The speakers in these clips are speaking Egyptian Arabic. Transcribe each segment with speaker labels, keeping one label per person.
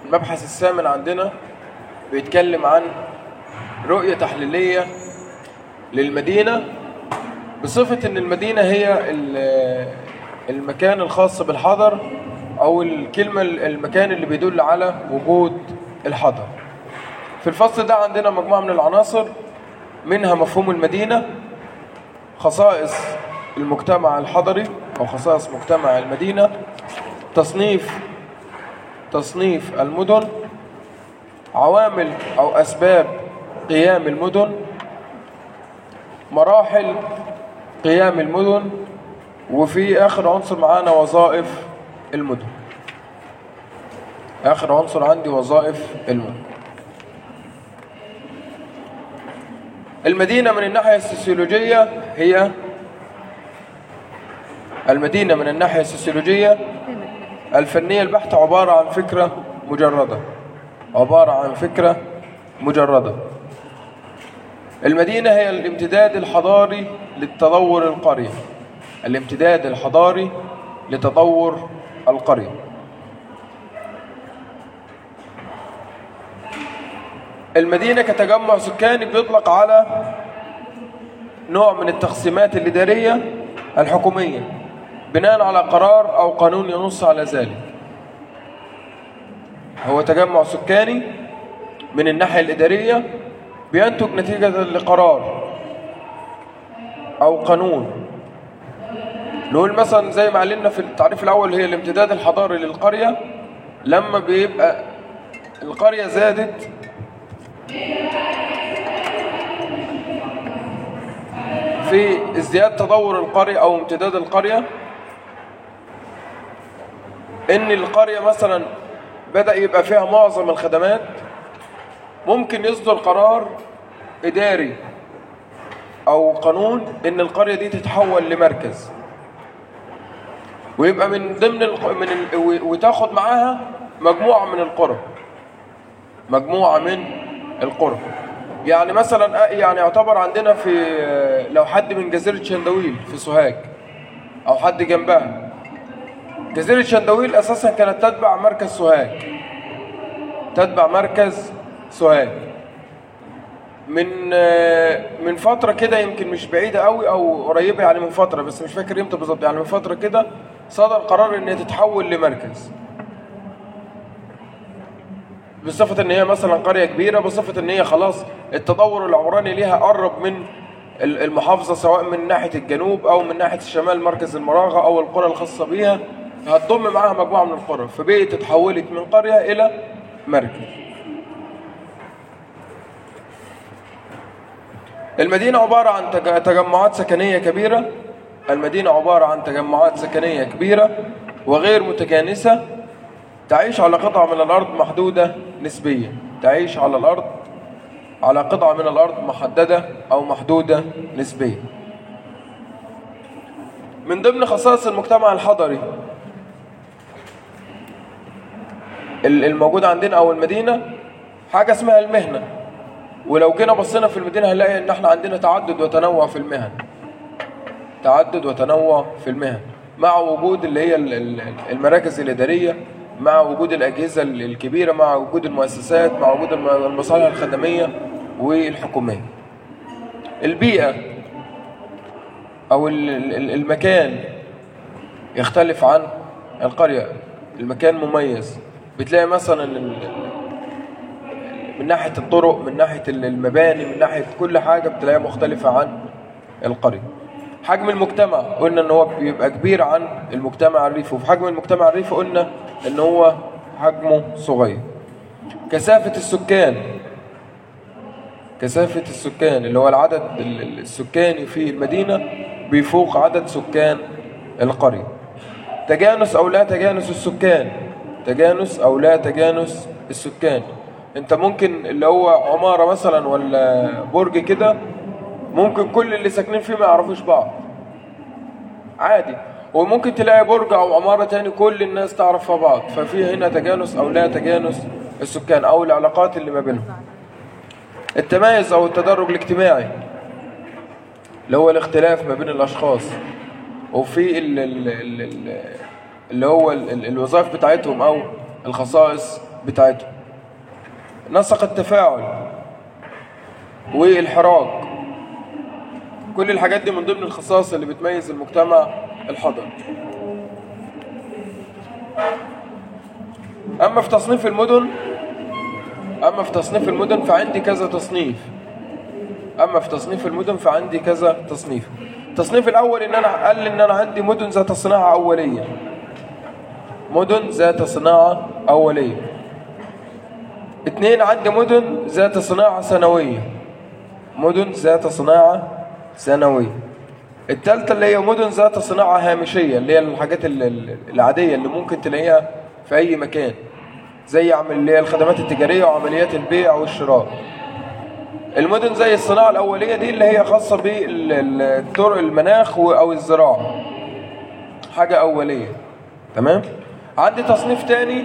Speaker 1: المبحث الثامن عندنا بيتكلم عن رؤية تحليلية للمدينة بصفة ان المدينة هي ال- المكان الخاص بالحضر او الكلمة المكان اللي بيدل على وجود الحضر في الفصل ده عندنا مجموعة من العناصر منها مفهوم المدينة خصائص المجتمع الحضري أو خصائص مجتمع المدينة تصنيف تصنيف المدن عوامل أو أسباب قيام المدن مراحل قيام المدن وفي آخر عنصر معانا وظائف المدن آخر عنصر عندي وظائف المدن المدينة من الناحية السوسيولوجية هي المدينة من الناحية السوسيولوجية الفنية البحتة عبارة عن فكرة مجردة عبارة عن فكرة مجردة المدينة هي الامتداد الحضاري للتطور القرية الامتداد الحضاري لتطور القرية المدينة كتجمع سكاني بيطلق على نوع من التقسيمات الإدارية الحكومية بناء على قرار أو قانون ينص على ذلك هو تجمع سكاني من الناحية الإدارية بينتج نتيجة لقرار أو قانون نقول مثلا زي ما علمنا في التعريف الأول هي الامتداد الحضاري للقرية لما بيبقى القرية زادت في ازدياد تطور القرية أو امتداد القرية إن القرية مثلا بدأ يبقى فيها معظم الخدمات ممكن يصدر قرار إداري أو قانون إن القرية دي تتحول لمركز ويبقى من ضمن الق... من ال... و- وتاخد معاها مجموعة من القرى مجموعة من القرى يعني مثلا آه، يعني يعتبر عندنا في آه، لو حد من جزيرة شندويل في سوهاج أو حد جنبها جزيرة شندويل أساسا كانت تتبع مركز سوهاج تتبع مركز سوهاج من آه، من فترة كده يمكن مش بعيدة قوي أو قريبة يعني من فترة بس مش فاكر امتى بالظبط يعني من فترة كده صدر قرار إن هي تتحول لمركز بصفة إن هي مثلا قرية كبيرة بصفة إن هي خلاص التطور العمراني ليها قرب من ال- المحافظة سواء من ناحية الجنوب أو من ناحية الشمال مركز المراغة أو القرى الخاصة بيها هتضم معاها مجموعة من القرى فبقت اتحولت من قرية إلى مركز المدينة عبارة عن تج- تجمعات سكنية كبيرة المدينة عبارة عن تجمعات سكنية كبيرة وغير متجانسة تعيش على قطعة من الأرض محدودة نسبيا تعيش على الأرض على قطعة من الأرض محددة أو محدودة نسبيا من ضمن خصائص المجتمع الحضري ال- الموجود عندنا أو المدينة حاجة اسمها المهنة ولو جينا بصينا في المدينة هنلاقي إن احنا عندنا تعدد وتنوع في المهن تعدد وتنوع في المهن مع وجود اللي هي ال- ال- المراكز الإدارية مع وجود الأجهزة ال- الكبيرة مع وجود المؤسسات مع وجود الم- المصالح الخدمية والحكومية البيئة أو ال- ال- المكان يختلف عن القرية المكان مميز بتلاقي مثلا ال- ال- من ناحية الطرق من ناحية المباني من ناحية كل حاجة بتلاقيها مختلفة عن القرية حجم المجتمع قلنا ان هو بيبقى كبير عن المجتمع الريفي وفي حجم المجتمع الريفي قلنا ان هو حجمه صغير كثافة السكان كثافة السكان اللي هو العدد ال- ال- السكاني في المدينة بيفوق عدد سكان القرية تجانس أو لا تجانس السكان تجانس أو لا تجانس السكان انت ممكن اللي هو عمارة مثلا ولا برج كده ممكن كل اللي ساكنين فيه ما يعرفوش بعض عادي وممكن تلاقي برج او عمارة تاني كل الناس تعرفها بعض ففي هنا تجانس او لا تجانس السكان او العلاقات اللي ما بينهم التمايز او التدرج الاجتماعي اللي هو الاختلاف ما بين الاشخاص وفي ال ال ال ال اللي هو ال ال الوظائف بتاعتهم او الخصائص بتاعتهم نسق التفاعل والحراك كل الحاجات دي من ضمن الخصائص اللي بتميز المجتمع الحضري أما في تصنيف المدن أما في تصنيف المدن فعندي كذا تصنيف أما في تصنيف المدن فعندي كذا تصنيف التصنيف الأول إن أنا قال إن أنا عندي مدن ذات صناعة أولية مدن ذات صناعة أولية اتنين عندي مدن ذات صناعة سنوية مدن ذات صناعة سنوية التالتة اللي هي مدن ذات صناعة هامشية اللي هي الحاجات ال- ال- العادية اللي ممكن تلاقيها في أي مكان زي عمل اللي هي الخدمات التجارية وعمليات البيع والشراء المدن زي الصناعة الأولية دي اللي هي خاصة بالطرق المناخ و- أو الزراعة حاجة أولية تمام عندي تصنيف تاني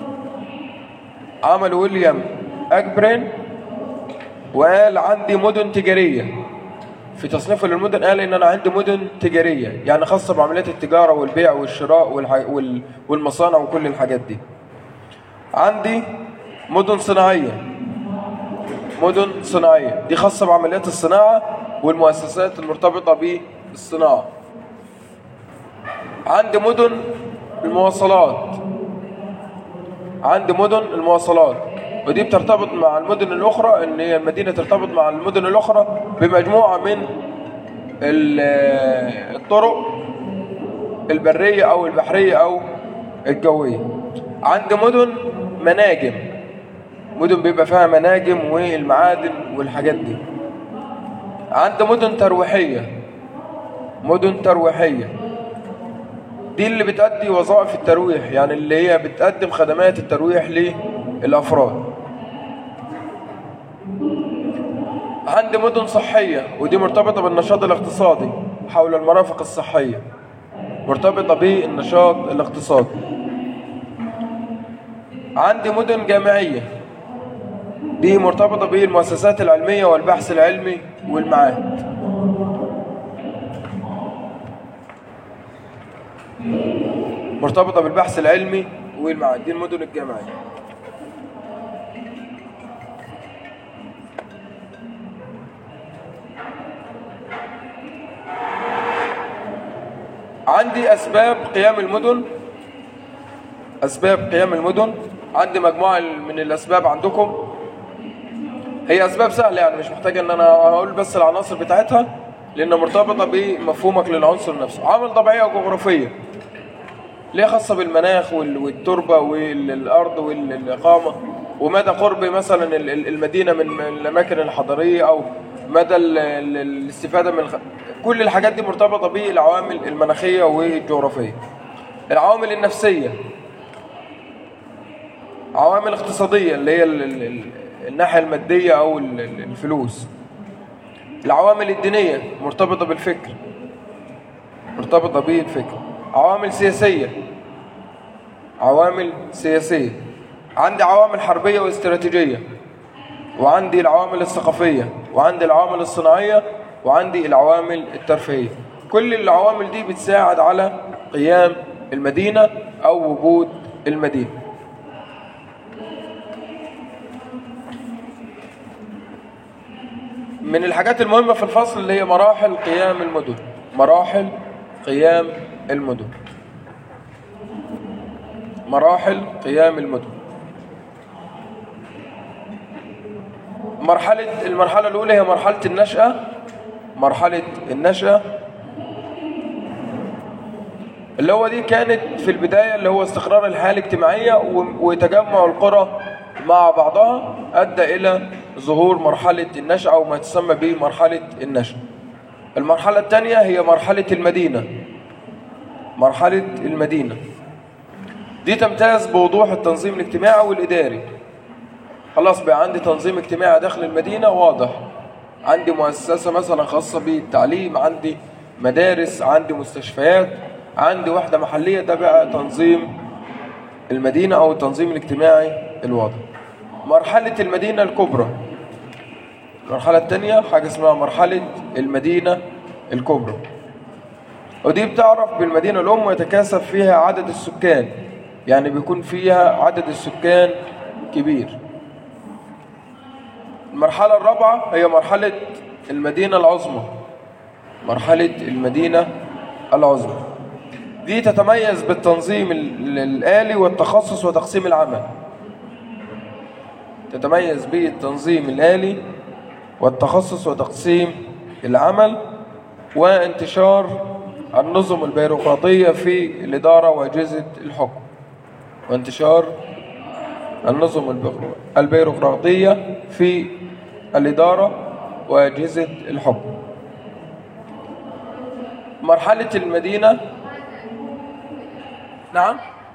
Speaker 1: عمل ويليام أجبرين وقال عندي مدن تجارية في تصنيفه للمدن قال ان انا عندي مدن تجاريه يعني خاصه بعمليات التجاره والبيع والشراء والح... وال... والمصانع وكل الحاجات دي عندي مدن صناعيه مدن صناعيه دي خاصه بعمليات الصناعه والمؤسسات المرتبطه بالصناعه عندي مدن المواصلات عندي مدن المواصلات ودي بترتبط مع المدن الأخرى إن هي المدينة ترتبط مع المدن الأخرى بمجموعة من ال- الطرق البرية أو البحرية أو الجوية عندي مدن مناجم مدن بيبقى فيها مناجم والمعادن والحاجات دي عندي مدن ترويحية مدن ترويحية دي اللي بتأدي وظائف الترويح يعني اللي هي بتقدم خدمات الترويح للأفراد عندي مدن صحية ودي مرتبطة بالنشاط الاقتصادي حول المرافق الصحية مرتبطة بالنشاط الاقتصادي عندي مدن جامعية دي مرتبطة بالمؤسسات العلمية والبحث العلمي والمعاهد مرتبطة بالبحث العلمي والمعاهد دي المدن الجامعية عندي أسباب قيام المدن أسباب قيام المدن عندي مجموعة من الأسباب عندكم هي أسباب سهلة يعني مش محتاج إن أنا أقول بس العناصر بتاعتها لأنها مرتبطة بمفهومك للعنصر نفسه عوامل طبيعية وجغرافية ليه خاصة بالمناخ وال- والتربة والأرض والإقامة ومدى قرب مثلا ال- ال- المدينة من من الأماكن الحضرية أو مدى ال- ال- الاستفادة من الخ... كل الحاجات دي مرتبطة بالعوامل المناخية والجغرافية العوامل النفسية عوامل اقتصادية اللي هي ال- ال- ال- الناحية المادية أو ال- ال- الفلوس العوامل الدينية مرتبطة بالفكر مرتبطة بالفكر عوامل سياسية عوامل سياسية عندي عوامل حربية واستراتيجية وعندي العوامل الثقافية وعندي العوامل الصناعية وعندي العوامل الترفيهية كل العوامل دي بتساعد على قيام المدينة أو وجود المدينة من الحاجات المهمة في الفصل اللي هي مراحل قيام المدن مراحل قيام المدن مراحل قيام المدن مرحلة المرحلة الأولى هي مرحلة النشأة مرحلة النشأة اللي هو دي كانت في البداية اللي هو استقرار الحياة الاجتماعية و- وتجمع القرى مع بعضها أدى إلى ظهور مرحلة النشأة أو ما تسمى بمرحلة النشأة المرحلة الثانية هي مرحلة المدينة مرحلة المدينة دي تمتاز بوضوح التنظيم الاجتماعي والإداري خلاص بقى عندي تنظيم اجتماعي داخل المدينة واضح عندي مؤسسة مثلا خاصة بالتعليم عندي مدارس عندي مستشفيات عندي وحدة محلية ده بقى تنظيم المدينة أو التنظيم الاجتماعي الواضح مرحلة المدينة الكبرى المرحلة الثانية حاجة اسمها مرحلة المدينة الكبرى ودي بتعرف بالمدينة الأم يتكاثف فيها عدد السكان يعني بيكون فيها عدد السكان كبير المرحلة الرابعة هي مرحلة المدينة العظمى مرحلة المدينة العظمى دي تتميز بالتنظيم ال- الآلي والتخصص وتقسيم العمل تتميز بالتنظيم الآلي والتخصص وتقسيم العمل وانتشار النظم البيروقراطية في الإدارة وأجهزة الحكم وانتشار النظم البيرو- البيروقراطية في الإدارة وأجهزة الحكم مرحلة المدينة نعم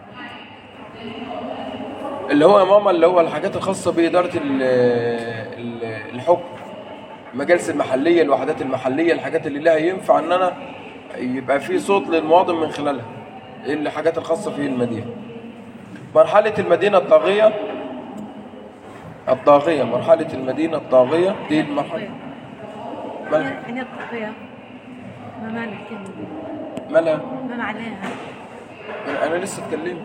Speaker 1: اللي هو يا ماما اللي هو الحاجات الخاصة بإدارة ال- ال- الحكم المجالس المحلية الوحدات المحلية الحاجات اللي لها ينفع ان انا يبقى في صوت للمواطن من خلالها ايه الحاجات الخاصة في المدينة مرحلة المدينة الطاغية الطاغية مرحلة المدينة الطاغية دي المرحلة مالها
Speaker 2: يعني الطاغية ما معنى الكلمة دي؟
Speaker 1: مالها
Speaker 2: ما معناها؟
Speaker 1: انا لسه اتكلمت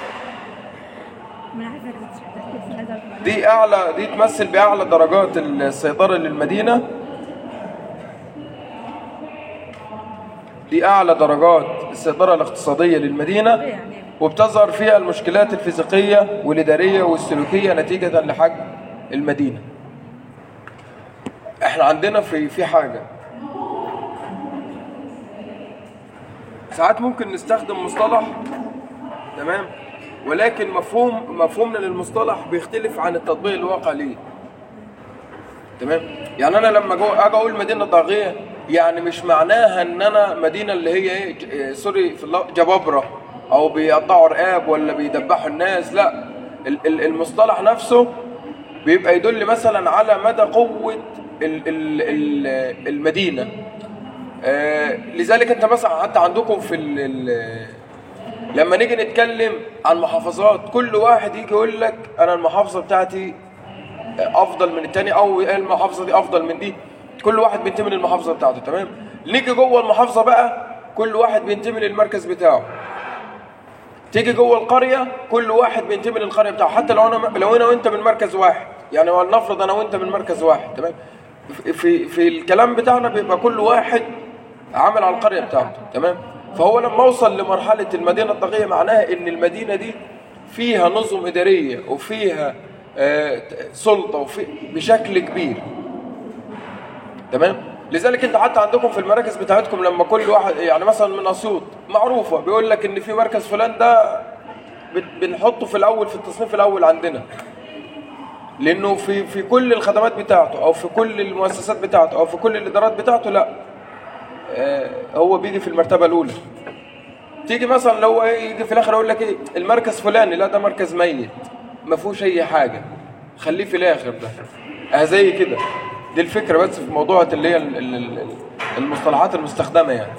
Speaker 2: ما عارفة كنت تحكي في هذا
Speaker 1: دي اعلى دي تمثل باعلى درجات السيطره للمدينه دي اعلى درجات السيطره الاقتصاديه للمدينه
Speaker 2: يعني
Speaker 1: وبتظهر فيها المشكلات الفيزيقيه والاداريه والسلوكيه نتيجه لحجم المدينه احنا عندنا في في حاجه ساعات ممكن نستخدم مصطلح تمام ولكن مفهوم مفهومنا للمصطلح بيختلف عن التطبيق الواقع ليه تمام يعني انا لما جو اجي اقول مدينه طاغيه يعني مش معناها ان انا مدينه اللي هي ايه ج- إيه، سوري في اللفظ جبابره او بيقطعوا رقاب ولا بيدبحوا الناس لا ال- ال- المصطلح نفسه بيبقى يدل مثلا على مدى قوه ال- ال- ال- المدينه آه، لذلك انت مثلا حتى عندكم في ال ال لما نيجي نتكلم عن محافظات كل واحد يجي يقول لك انا المحافظه بتاعتي افضل من التاني او إيه المحافظه دي افضل من دي كل واحد بينتمي للمحافظه بتاعته تمام نيجي جوه المحافظه بقى كل واحد بينتمي للمركز بتاعه تيجي جوه القريه كل واحد بينتمي للقريه بتاعه حتى لو انا لو انا وانت من مركز واحد يعني ولنفرض انا وانت من مركز واحد تمام في- في في الكلام بتاعنا بيبقى كل واحد عامل على القريه بتاعته تمام فهو لما اوصل لمرحله المدينه الطاغيه معناها ان المدينه دي فيها نظم اداريه وفيها آه، سلطه وفي بشكل كبير تمام لذلك انت حتى عندكم في المراكز بتاعتكم لما كل واحد يعني مثلا من اسيوط معروفه بيقول لك ان في مركز فلان ده بت- بنحطه في الاول في التصنيف الاول عندنا لانه في في كل الخدمات بتاعته او في كل المؤسسات بتاعته او في كل الادارات بتاعته لا آه، هو بيجي في المرتبه الاولى تيجي مثلا لو ايه يجي في الاخر يقول لك ايه المركز فلاني لا ده مركز ميت ما فيهوش اي حاجه خليه في الاخر ده اه زي كده دي الفكره بس في موضوع اللي هي ال- ال- ال- المصطلحات المستخدمه يعني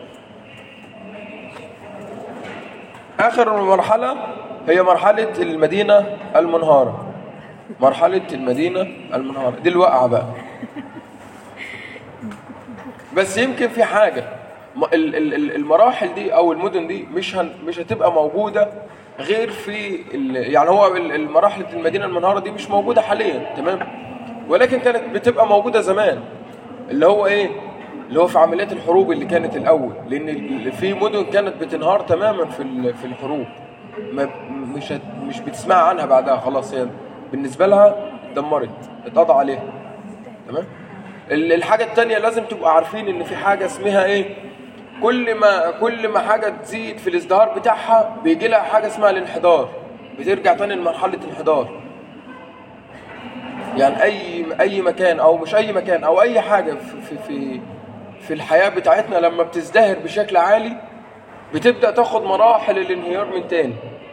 Speaker 1: اخر مرحله هي مرحله المدينه المنهاره مرحله المدينه المنهاره دي الواقعه بقى بس يمكن في حاجه م- ال- ال- ال- المراحل دي او المدن دي مش هن مش هتبقى موجوده غير في ال- يعني هو ال- المراحل المدينه المنهاره دي مش موجوده حاليا تمام ولكن كانت بتبقى موجوده زمان اللي هو ايه اللي هو في عمليات الحروب اللي كانت الاول لان ال- في مدن كانت بتنهار تماما في ال- في الحروب ما مش هت- مش بتسمع عنها بعدها خلاص هي بالنسبه لها اتدمرت اتقضى عليها تمام ال- الحاجه التانية لازم تبقوا عارفين ان في حاجه اسمها ايه كل ما كل ما حاجه تزيد في الازدهار بتاعها بيجي لها حاجه اسمها الانحدار بترجع تاني لمرحله انحدار يعني اي اي مكان او مش اي مكان او اي حاجه في في في, في الحياه بتاعتنا لما بتزدهر بشكل عالي بتبدا تاخد مراحل الانهيار من تاني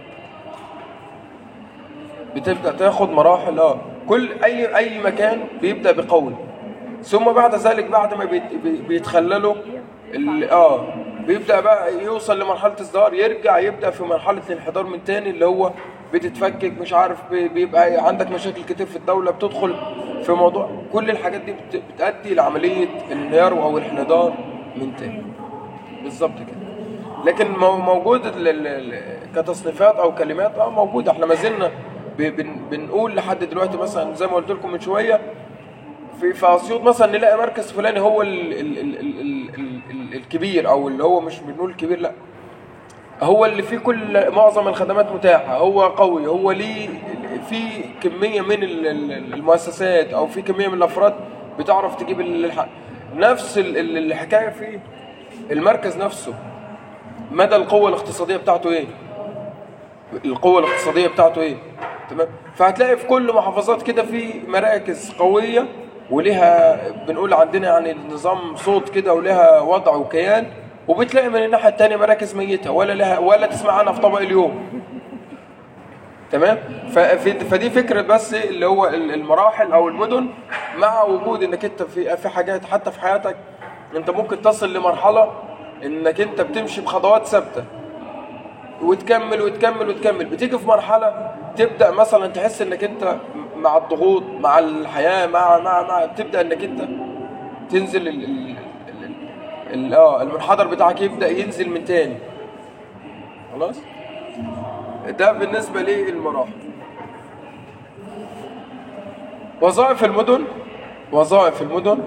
Speaker 1: بتبدا تاخد مراحل اه كل اي اي مكان بيبدا بقول ثم بعد ذلك بعد ما بيت- بي- بيتخللوا ال- اه بيبدا بقى يوصل لمرحله ازدهار يرجع يبدا في مرحله الانحدار من تاني اللي هو بتتفكك مش عارف بي- بيبقى عندك مشاكل كتير في الدوله بتدخل في موضوع كل الحاجات دي بت- بتؤدي لعمليه الانهيار او الانحدار من تاني بالظبط كده لكن مو- موجود ال- ال- ال- كتصنيفات او كلمات اه موجوده احنا ما زلنا ب- بن بنقول لحد دلوقتي مثلا زي ما قلت لكم من شويه في في اسيوط مثلا نلاقي مركز فلاني هو ال ال ال ال ال ال ال الكبير او اللي هو مش بنقول كبير لا هو اللي فيه كل معظم الخدمات متاحه هو قوي هو ليه في كميه من ال- ال- المؤسسات او في كميه من الافراد بتعرف تجيب ال- الح- نفس ال- ال- الحكايه في المركز نفسه مدى القوه الاقتصاديه بتاعته ايه القوه الاقتصاديه بتاعته ايه تمام فهتلاقي في كل محافظات كده في مراكز قويه وليها بنقول عندنا يعني نظام صوت كده ولها وضع وكيان وبتلاقي من الناحيه الثانيه مراكز ميته ولا لها ولا تسمع عنها في طبق اليوم تمام ففي فدي فكره بس اللي هو ال- المراحل او المدن مع وجود انك انت في في حاجات حتى في حياتك انت ممكن تصل لمرحله انك انت بتمشي بخطوات ثابته وتكمل وتكمل وتكمل بتيجي في مرحله تبدا مثلا تحس انك انت مع الضغوط مع الحياه مع مع مع تبدا انك انت تنزل ال ال ال ال اه المنحدر بتاعك يبدا ينزل من تاني خلاص ده بالنسبه للمراحل وظائف المدن وظائف المدن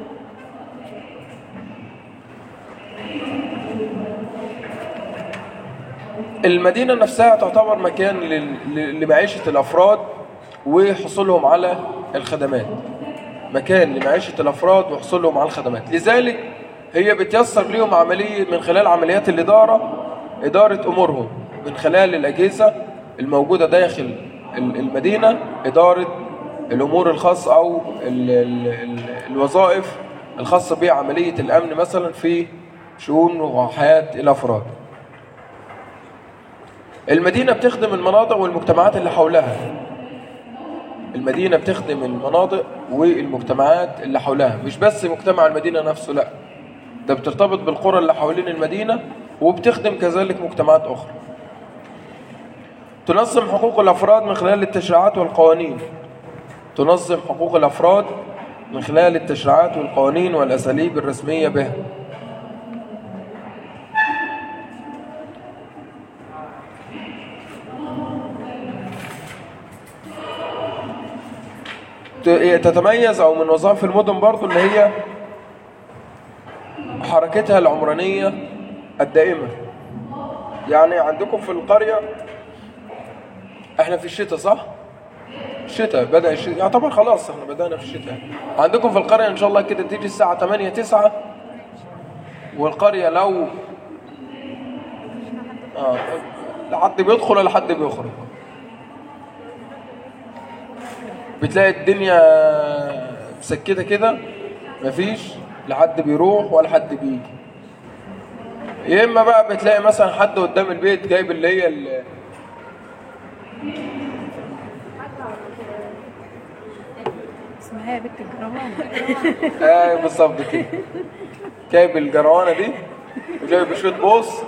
Speaker 1: المدينة نفسها تعتبر مكان لل- ل- لمعيشة الأفراد وحصولهم على الخدمات مكان لمعيشة الأفراد وحصولهم على الخدمات لذلك هي بتيسر لهم عملية من خلال عمليات الإدارة إدارة أمورهم من خلال الأجهزة الموجودة داخل ال- المدينة إدارة الأمور الخاصة أو ال ال ال الوظائف الخاصة بعملية الأمن مثلا في شؤون وحياة الأفراد المدينة بتخدم المناطق والمجتمعات اللي حولها المدينة بتخدم المناطق والمجتمعات اللي حولها مش بس مجتمع المدينة نفسه لا ده بترتبط بالقرى اللي حوالين المدينة وبتخدم كذلك مجتمعات أخرى تنظم حقوق الأفراد من خلال التشريعات والقوانين تنظم حقوق الأفراد من خلال التشريعات والقوانين والأساليب الرسمية بها ت- تتميز او من وظائف المدن برضو اللي هي حركتها العمرانية الدائمة يعني عندكم في القرية احنا في الشتاء صح؟ الشتاء بدأ الشتاء يعتبر خلاص احنا بدأنا في الشتاء عندكم في القرية ان شاء الله كده تيجي الساعة 8 9 والقرية لو اه لا حد بيدخل ولا حد بيخرج بتلاقي الدنيا مسكته كده مفيش لا حد بيروح ولا حد بيجي يا اما بقى بتلاقي مثلا حد قدام البيت جايب اللي هي ال-
Speaker 2: اسمها يا بنت الجرمان
Speaker 1: ايوه بالظبط كده جايب الجروانه دي وجايب شويه بوص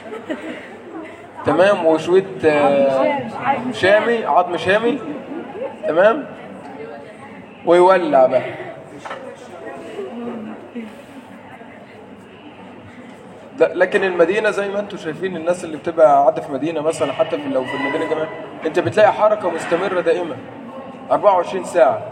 Speaker 1: تمام وشويه آه، شامي عظم شامي تمام ويولع بقى لا لكن المدينة زي ما انتم شايفين الناس اللي بتبقى قاعدة في مدينة مثلا حتى في لو في المدينة كمان انت بتلاقي حركة مستمرة دائمة 24 ساعة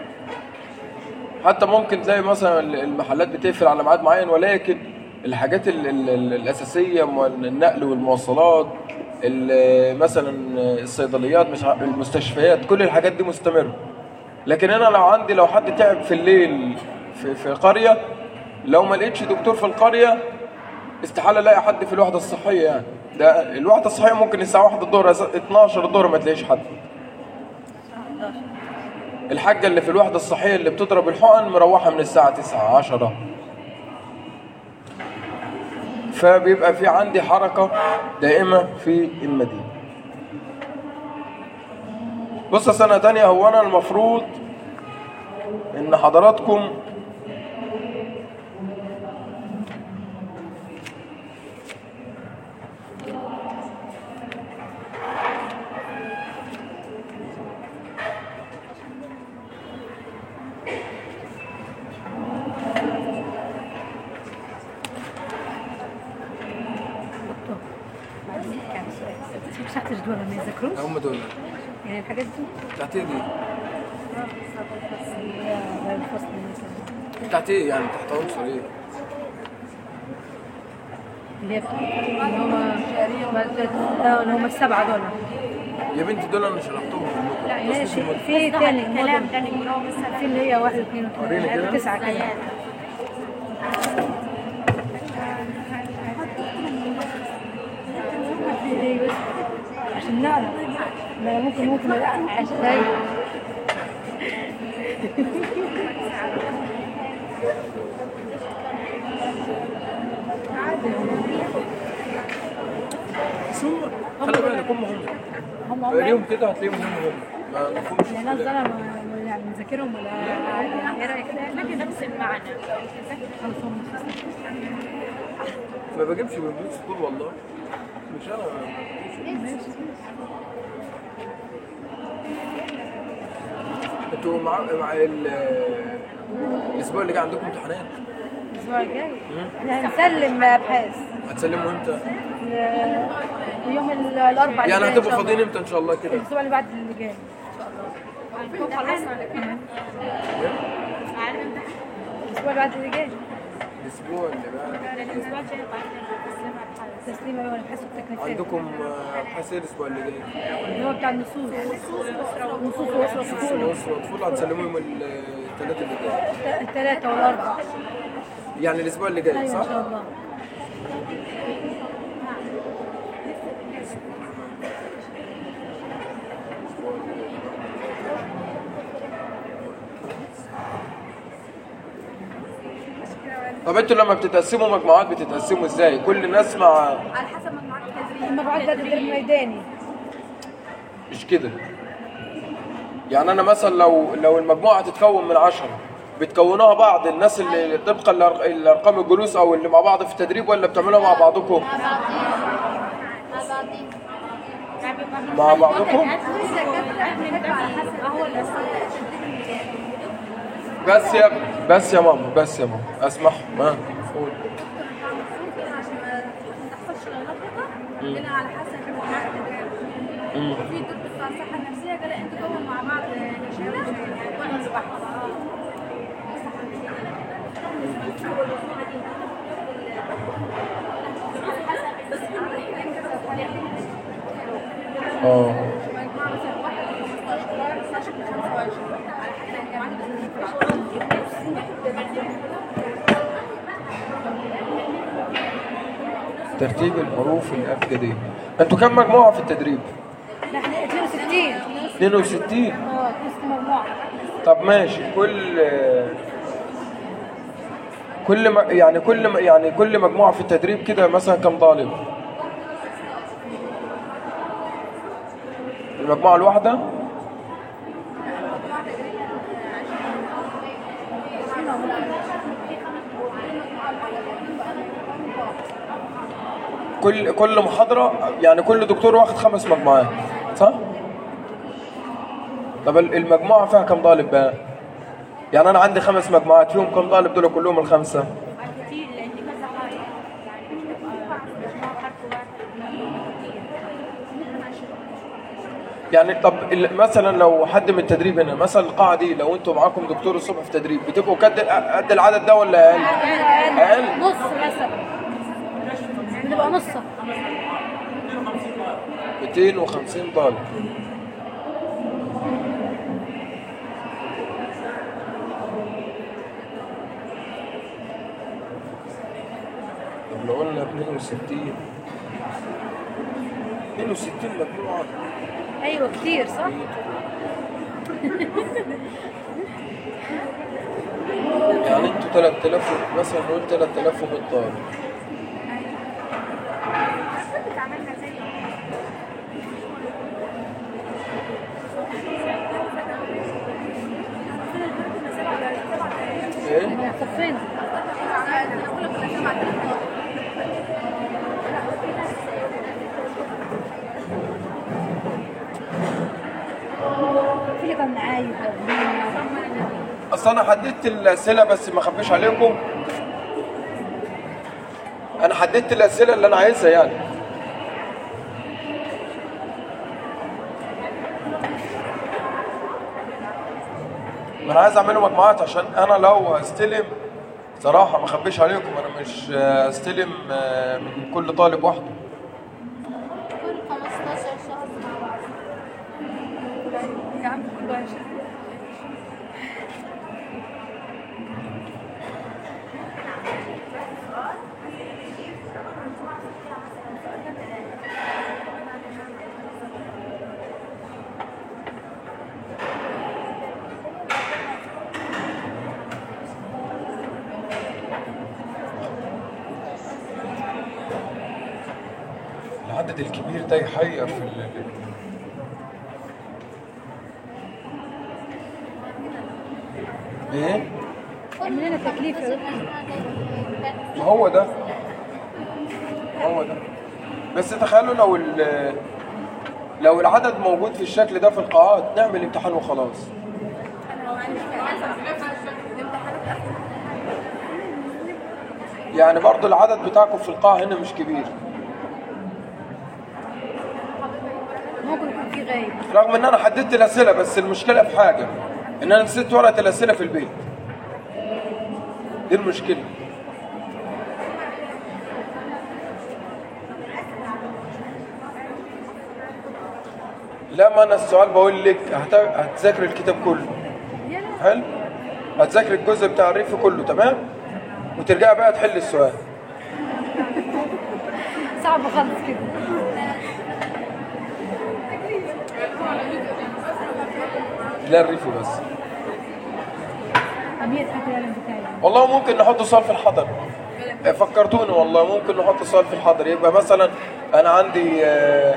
Speaker 1: حتى ممكن تلاقي مثلا المحلات بتقفل على ميعاد معين ولكن الحاجات ال ال ال الأساسية مو- النقل والمواصلات ال- مثلا الصيدليات مش ع- المستشفيات كل الحاجات دي مستمرة لكن انا لو عندي لو حد تعب في الليل في, في قرية لو ما لقيتش دكتور في القرية استحالة الاقي حد في الوحدة الصحية يعني ده الوحدة الصحية ممكن الساعة 1 الظهر 12 الظهر ما تلاقيش حد الحاجة اللي في الوحدة الصحية اللي بتضرب الحقن مروحة من الساعة 9 10 فبيبقى في عندي حركة دائمة في المدينة بص يا سنة تانية هو أنا المفروض إن حضراتكم
Speaker 2: بعدين كان شيء مش هتجدوا ما يذكروش
Speaker 1: هم دول
Speaker 2: يعني الحاجات دي
Speaker 1: بتاعت ايه دي؟
Speaker 2: هي غير الفصل مثلا
Speaker 1: بتاعت ايه يعني تحت عنصر ايه؟
Speaker 2: اللي هي اللي هما اه اللي هما السبعة دول
Speaker 1: يا بنتي دول انا شرحتهم كلهم.
Speaker 2: ماشي في تاني كلام تاني في اللي هي واحد واثنين
Speaker 1: وريني كده.
Speaker 2: وثلاثة تسعة كده إيه بس عشان نعرف لا ممكن ممكن عشان أيوة.
Speaker 1: بس هم خلي بالك هم هم
Speaker 2: هم
Speaker 1: وريهم
Speaker 2: هم
Speaker 1: كده هتلاقيهم هم هم ما مفهومش
Speaker 2: الناس دول ما ما- يعني نذاكرهم ولا ايه رايك كده؟
Speaker 3: نفس المعنى
Speaker 2: خلاص هم
Speaker 1: ما بجيبش من بيت سكول والله مش انا انتوا مع مع ال الاسبوع اللي جاي عندكم امتحانات
Speaker 2: الاسبوع الجاي احنا هنسلم ابحاث
Speaker 1: هتسلموا امتى؟
Speaker 2: ل- يوم ال- الاربعاء اللي
Speaker 1: يعني
Speaker 2: جاي إن
Speaker 1: هتبقوا
Speaker 2: شاء
Speaker 1: فاضيين
Speaker 2: الله.
Speaker 1: امتى ان شاء الله كده؟
Speaker 2: الاسبوع اللي بعد اللي جاي
Speaker 3: خلصنا كده
Speaker 2: الاسبوع اللي بعد اللي جاي
Speaker 1: الاسبوع اللي بعد
Speaker 3: الاسبوع الجاي بعد
Speaker 2: تسليم ايوه الابحاث والتكليفات
Speaker 1: عندكم آه، ابحاث ايه الاسبوع اللي جاي؟
Speaker 2: اللي هو بتاع النصوص نصوص واسره
Speaker 1: بس
Speaker 2: طفوله
Speaker 1: وصفوا اطفال هتسلموا يوم الثلاث اللي جاي
Speaker 2: الثلاثه والاربعه
Speaker 1: يعني الاسبوع اللي جاي
Speaker 2: ايوه ان
Speaker 1: صح؟
Speaker 2: شاء الله
Speaker 1: طب انتوا لما بتتقسموا مجموعات بتتقسموا ازاي؟ كل الناس مع
Speaker 3: على حسب مجموعات التدريب
Speaker 2: المجموعات بتاعت التدريب الميداني
Speaker 1: مش كده يعني انا مثلا لو لو المجموعه تتكون من عشرة بتكونوها بعض الناس اللي طبقا لأرق- لارقام الجلوس او اللي مع بعض في التدريب ولا بتعملوها مع بعضكم مع بعضكم
Speaker 3: هو اللي
Speaker 1: بس يا بس يا ماما بس يا ماما اسمح ما قول
Speaker 3: عندنا على حسب مجموعات التدريب في دكتور بتاع الصحه النفسيه قال انتوا جوه مع بعض نشاط وانا صباح
Speaker 1: اه
Speaker 3: مجموعه مثلا واحد 15 16 25 على حسب مجموعات
Speaker 1: ترتيب الحروف الابجديه انتوا كم مجموعه في التدريب
Speaker 2: لا احنا 62
Speaker 1: 62
Speaker 2: اه 62 مجموعه
Speaker 1: طب ماشي كل كل ما يعني كل ما يعني كل مجموعه في التدريب كده مثلا كم طالب المجموعه الواحده كل كل محاضره يعني كل دكتور واخد خمس مجموعات صح طب ال- المجموعه فيها كم طالب بقى يعني انا عندي خمس مجموعات فيهم كم طالب دول كلهم الخمسه
Speaker 3: كتير لان كذا حاجه يعني مجموعه حرف واحد
Speaker 1: يعني طب ال- مثلا لو حد من التدريب هنا مثلا القاعه دي لو انتوا معاكم دكتور الصبح في تدريب بتبقوا قد قد العدد ده ولا اقل؟ اقل
Speaker 2: نص مثلا بنبقى نص
Speaker 1: 250 طالب طب لو قلنا 62 62 مجموعة
Speaker 2: ايوه كتير صح؟
Speaker 1: يعني انتوا 3000 و- مثلا نقول 3100 طالب
Speaker 3: عملنا زي
Speaker 1: ايه؟
Speaker 2: احنا صفين في كان عايب
Speaker 1: اصل انا حددت الاسئله بس ما اخبيش عليكم انا حددت الاسئله اللي انا عايزها يعني ما انا عايز اعمله مجموعات عشان انا لو هستلم صراحه ما اخبيش عليكم انا مش آه، استلم آه، من كل طالب واحده
Speaker 3: كل 15 شهر مع بعض
Speaker 2: يا عم كله عشان
Speaker 1: العدد الكبير ده يحير في ال... ايه
Speaker 2: اعمل لنا تكليف يا دكتور.
Speaker 1: ما هو ده هو ده بس تخيلوا لو ال... لو العدد موجود في الشكل ده في القاعات نعمل امتحان وخلاص يعني برضو العدد بتاعكم في القاعة هنا مش كبير
Speaker 2: ممكن يكون في غايب
Speaker 1: رغم ان انا حددت الاسئله بس المشكله في حاجه ان انا نسيت ورقه الاسئله في البيت دي المشكله لا ما انا السؤال بقول لك هت- هتذاكر الكتاب كله حلو هتذاكر الجزء بتاع الريف كله تمام وترجع بقى تحل السؤال
Speaker 2: صعب خالص كده
Speaker 1: لا الريف بس
Speaker 2: أمير حتى العلم بتاعي
Speaker 1: والله ممكن نحط سؤال في الحضر فكرتوني والله ممكن نحط سؤال في الحضر يبقى مثلا انا عندي آه،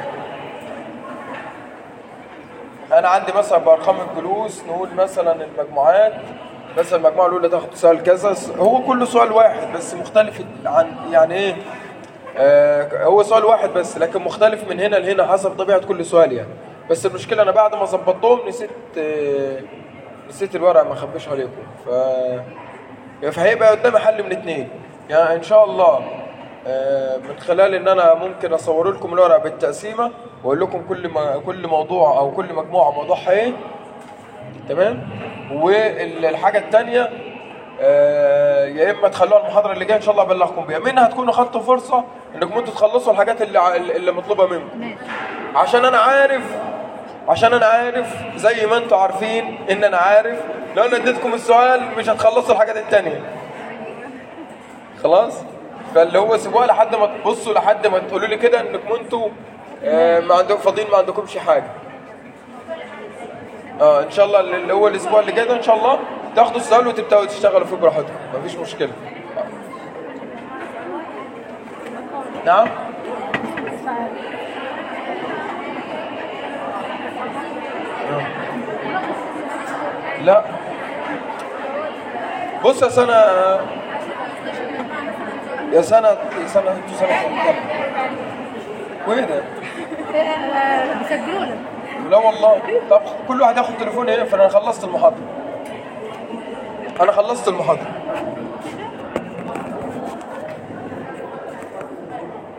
Speaker 1: انا عندي مثلا بارقام الجلوس نقول مثلا المجموعات مثلا المجموعه الاولى تاخد سؤال كذا هو كله سؤال واحد بس مختلف عن يعني ايه آه، هو سؤال واحد بس لكن مختلف من هنا لهنا حسب طبيعه كل سؤال يعني بس المشكله انا بعد ما ظبطتهم نسيت آه، نسيت الورقه ما اخبيش عليكم ف فهيبقى قدامي حل من اتنين يعني ان شاء الله آه، من خلال ان انا ممكن اصور لكم الورقه بالتقسيمه واقول لكم كل ما كل موضوع او كل مجموعه موضوعها ايه تمام والحاجه الثانيه يا اما تخلوها المحاضره اللي جايه ان شاء الله ابلغكم بيها منها تكونوا خدتوا فرصه انكم انتوا تخلصوا الحاجات اللي ع- اللي مطلوبه منكم
Speaker 2: ماشي
Speaker 1: عشان انا عارف عشان انا عارف زي ما انتوا عارفين ان انا عارف لو انا اديتكم السؤال مش هتخلصوا الحاجات التانية خلاص فاللي هو سيبوها لحد ما تبصوا لحد ما تقولوا لي كده انكم انتوا آه، ما عندكم فاضيين ما عندكمش حاجه اه ان شاء الله اللي هو الاسبوع اللي جاي ده ان شاء الله تاخدوا السؤال وتبداوا تشتغلوا فيه براحتكم مفيش مشكله نعم لا بص يا سنة يا سنة يا سنة انتوا سنة كام؟ وايه ده؟
Speaker 2: بيسجلوا لك
Speaker 1: لا والله طب كل واحد ياخد تليفون هنا فانا خلصت المحاضرة انا خلصت المحاضرة